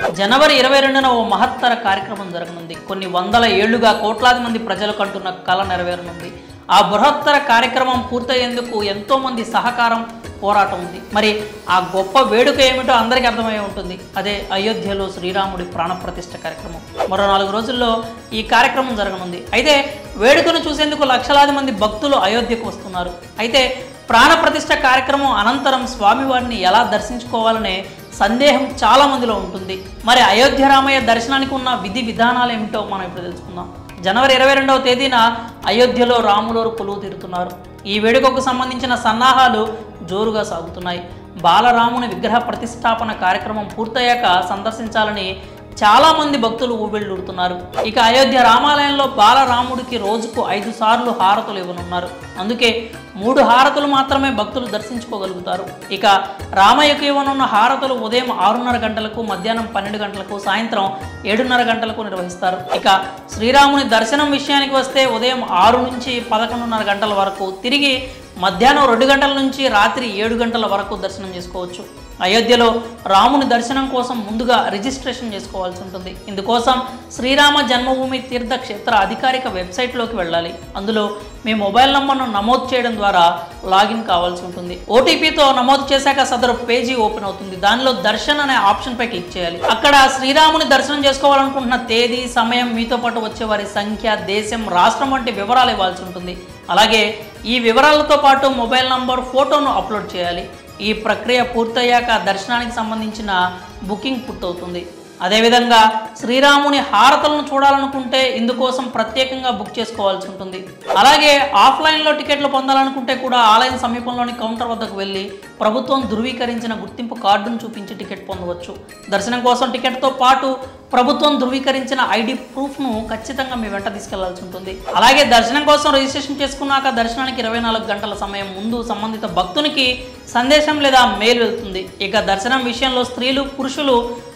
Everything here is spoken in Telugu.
జనవరి ఇరవై రెండున ఓ మహత్తర కార్యక్రమం జరగనుంది కొన్ని వందల ఏళ్లుగా కోట్లాది మంది ప్రజలు కంటున్న కళ నెరవేరనుంది ఆ బృహత్తర కార్యక్రమం పూర్తయ్యేందుకు ఎంతో మంది సహకారం పోరాటం ఉంది మరి ఆ గొప్ప వేడుక ఏమిటో అందరికీ అర్థమై ఉంటుంది అదే అయోధ్యలో శ్రీరాముడి ప్రాణప్రతిష్ఠ కార్యక్రమం మరో నాలుగు రోజుల్లో ఈ కార్యక్రమం జరగనుంది అయితే వేడుకను చూసేందుకు లక్షలాది మంది భక్తులు అయోధ్యకు వస్తున్నారు అయితే ప్రాణప్రతిష్ఠ కార్యక్రమం అనంతరం స్వామివారిని ఎలా దర్శించుకోవాలనే సందేహం చాలా మందిలో ఉంటుంది మరి అయోధ్య రామయ్య దర్శనానికి ఉన్న విధి విధానాలు ఏమిటో మనం ఇప్పుడు తెలుసుకుందాం జనవరి ఇరవై రెండవ తేదీన అయోధ్యలో రాములోరు కొలువు తీరుతున్నారు ఈ వేడుకకు సంబంధించిన సన్నాహాలు జోరుగా సాగుతున్నాయి బాలరాముని విగ్రహ ప్రతిష్టాపన కార్యక్రమం పూర్తయ్యాక సందర్శించాలని చాలా మంది భక్తులు ఊబిళ్ళూరుతున్నారు ఇక అయోధ్య రామాలయంలో బాలరాముడికి రోజుకు ఐదు సార్లు హారతులు ఇవ్వనున్నారు అందుకే మూడు హారతులు మాత్రమే భక్తులు దర్శించుకోగలుగుతారు ఇక రామయ్యకు ఇవ్వనున్న హారతులు ఉదయం ఆరున్నర గంటలకు మధ్యాహ్నం పన్నెండు గంటలకు సాయంత్రం ఏడున్నర గంటలకు నిర్వహిస్తారు ఇక శ్రీరాముని దర్శనం విషయానికి వస్తే ఉదయం ఆరు నుంచి పదకొండున్నర గంటల వరకు తిరిగి మధ్యాహ్నం రెండు గంటల నుంచి రాత్రి ఏడు గంటల వరకు దర్శనం చేసుకోవచ్చు అయోధ్యలో రాముని దర్శనం కోసం ముందుగా రిజిస్ట్రేషన్ చేసుకోవాల్సి ఉంటుంది ఇందుకోసం శ్రీరామ జన్మభూమి తీర్థక్షేత్ర అధికారిక వెబ్సైట్లోకి వెళ్ళాలి అందులో మీ మొబైల్ నంబర్ను నమోదు చేయడం ద్వారా లాగిన్ కావాల్సి ఉంటుంది ఓటీపీతో నమోదు చేశాక సదరు పేజీ ఓపెన్ అవుతుంది దానిలో దర్శన్ అనే ఆప్షన్ పై క్లిక్ చేయాలి అక్కడ శ్రీరాముని దర్శనం చేసుకోవాలనుకుంటున్న తేదీ సమయం మీతో పాటు వచ్చే వారి సంఖ్య దేశం రాష్ట్రం వంటి వివరాలు ఇవ్వాల్సి ఉంటుంది అలాగే ఈ వివరాలతో పాటు మొబైల్ నంబర్ ఫోటోను అప్లోడ్ చేయాలి ఈ ప్రక్రియ పూర్తయ్యాక దర్శనానికి సంబంధించిన బుకింగ్ పూర్తవుతుంది అదేవిధంగా శ్రీరాముని హారతలను చూడాలనుకుంటే ఇందుకోసం ప్రత్యేకంగా బుక్ చేసుకోవాల్సి ఉంటుంది అలాగే ఆఫ్లైన్లో టికెట్లు పొందాలనుకుంటే కూడా ఆలయం సమీపంలోని కౌంటర్ వద్దకు వెళ్ళి ప్రభుత్వం ధృవీకరించిన గుర్తింపు కార్డును చూపించి టికెట్ పొందవచ్చు దర్శనం కోసం టికెట్తో పాటు ప్రభుత్వం ధృవీకరించిన ఐడి ప్రూఫ్ను ఖచ్చితంగా మీ వెంట తీసుకెళ్లాల్సి ఉంటుంది అలాగే దర్శనం కోసం రిజిస్ట్రేషన్ చేసుకున్నాక దర్శనానికి ఇరవై నాలుగు గంటల సమయం ముందు సంబంధిత భక్తునికి సందేశం లేదా మెయిల్ వెళ్తుంది ఇక దర్శనం విషయంలో స్త్రీలు పురుషులు